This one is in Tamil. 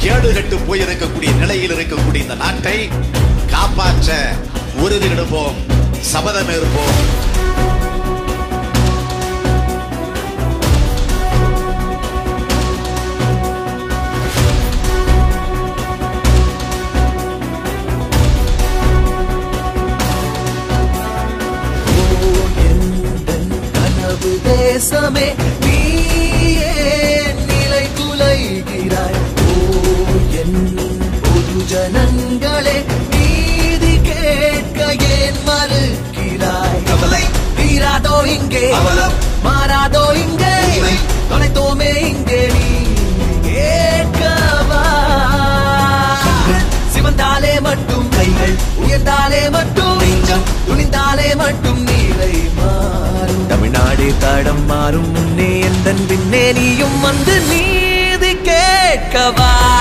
கேடுகட்டு போயிருக்கக்கூடிய நிலையில் இருக்கக்கூடிய இந்த நாட்டை காப்பாற்ற உறுதி எடுப்போம் சபதம் இருப்போம் கனவு தேசமே நீயே நிலை குலைகிறாய் ஓ என் பொது ஜனங்களே நீதி கேட்க ஏன் மறுக்கிறாய் கவலை தீராதோ இங்கே அவலம் மாறாதோ இங்கே தொலைத்தோமே இங்கே நீ கேட்கவா கண்கள் சிவந்தாலே மட்டும் கைகள் உயர்ந்தாலே மட்டும் நெஞ்சம் துணிந்தாலே மட்டும் நீரை மாறும் தமிழ்நாடு தடம் மாறும் முன்னே எந்தன் பின்னே நீயும் வந்து நீதி கேட்கவா